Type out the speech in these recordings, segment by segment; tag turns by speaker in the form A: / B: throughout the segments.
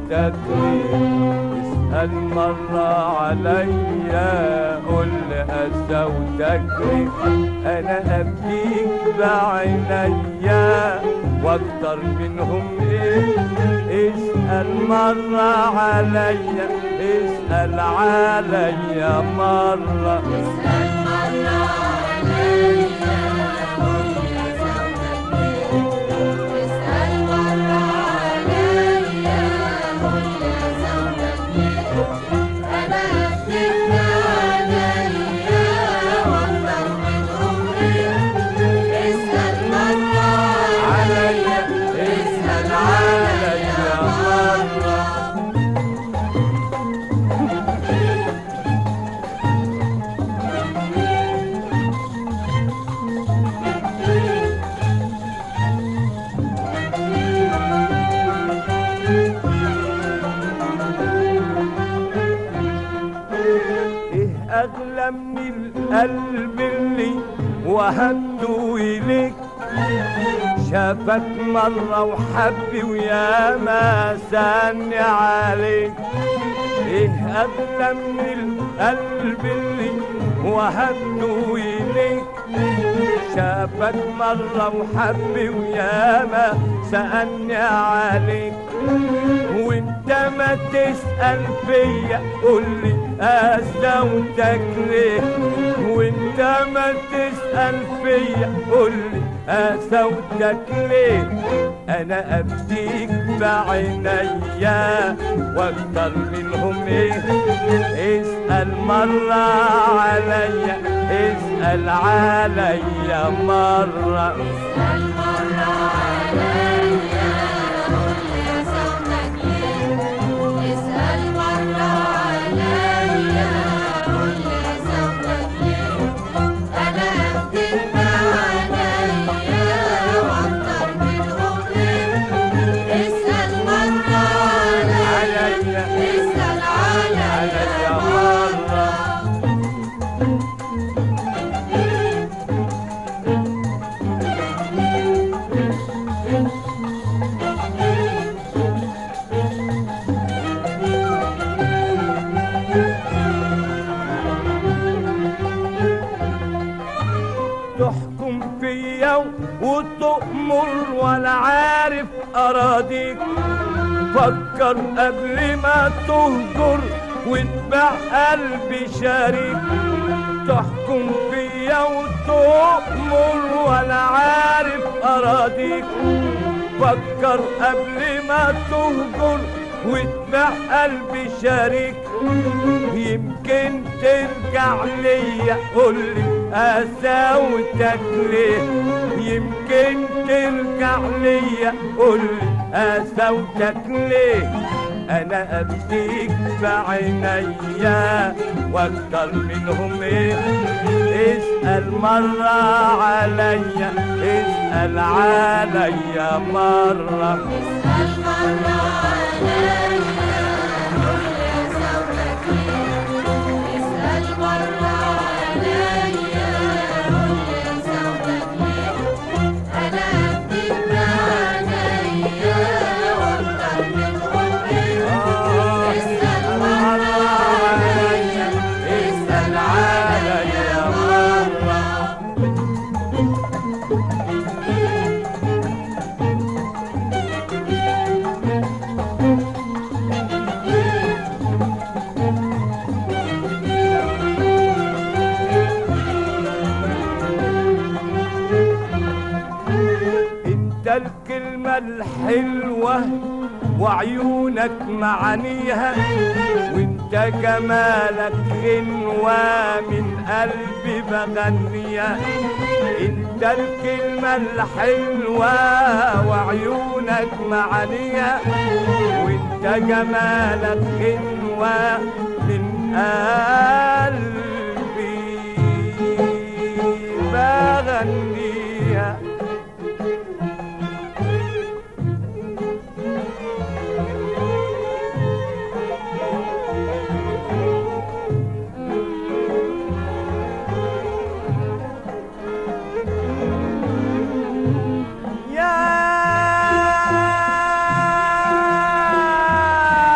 A: وتكريم اسأل مرة عليا قول أسى وتكريم أنا أبكيك بعينيا واكتر منهم ايه اسأل مرة عليا اسأل عليا مرة
B: اسأل مرة عليا قول يا زوجك اسأل مرة عليا قول يا زوجك أنا أفتك عليا وأكتر منهم إيه اسأل مرة
A: عليا اسأل عليا مرة ايه اغلى من القلب اللي وهبته اليك شافك مرة وحب ويا ما ساني عليك ايه اغلى من القلب اللي وهبته اليك شافك مرة وحب ويا ما سألني عليك وانت ما تسأل فيا قولي أسدوتك ليه وانت ما تسأل فيا قولي أسدوتك ليه أنا أبديك بعينيا واكتر منهم ايه اسأل مرة عليا اسأل عليا مرة
B: اسأل مرة عليا قول يا زوجك اسأل مرة عليا قول يا زوجك أنا أفتك عليا وأكتر منهم إيه اسأل مرة عليا
A: عليا
B: اسأل عليا
A: عليا مرة تحكم فيا وتؤمر ولا عارف اراضيك فكر قبل ما تهجر وتبع قلبي شريك تحكم فيا وتؤمر ولا عارف اراضيك فكر قبل ما تهجر وتبع قلبي شريك يمكن ترجع ليا قولي قساوتك ليه يمكن ترجع ليا قولي قساوتك ليه انا ابديك بعينيا واكتر منهم ايه اسأل مرة عليا اسأل عليا مرة
B: اسأل مرة عليا قول يا زوجك اسأل مرة عليا قول يا زوجك أنا أفتك عليا وأكتر منهم إيه اسأل مرة عليا
A: اسأل عليا مرة انت الكلمة الحلوة وعيونك معانيها وانت جمالك غنوة من قلبي بغنيها انت الكلمة الحلوة وعيونك معانيها وانت جمالك غنوة من قلبي بغنيها يا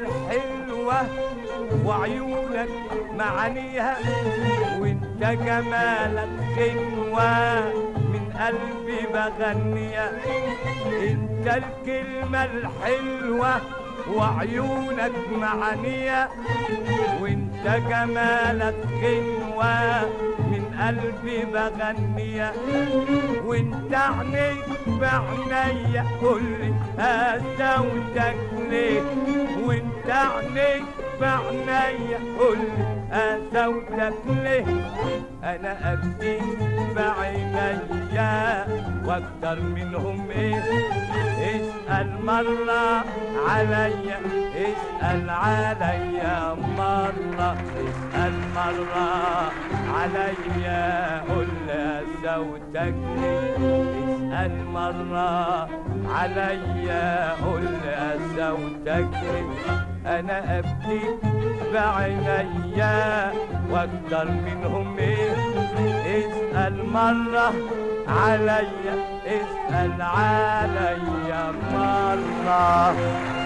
A: الحلوة وعيونك معانيها وانت جمالك غنوة من قلبي بغنيها انت الكلمة الحلوة وعيونك معانيها وانت جمالك غنوة من قلبي بغنيها وانت عينيك بعنيا قولي هزودك ليه وانت عينيك بعنيا قولي هزودك ليه انا ابكي بعينيا واكتر منهم ايه اسأل مرة عليا اسأل عليا مرة اسأل مرة عليا قول لي زوجتك اسأل مرة عليا قول لي زوجتك انا ابكي بعينيا واكتر منهم ايه اسأل مرة عليا اسأل عليا مرة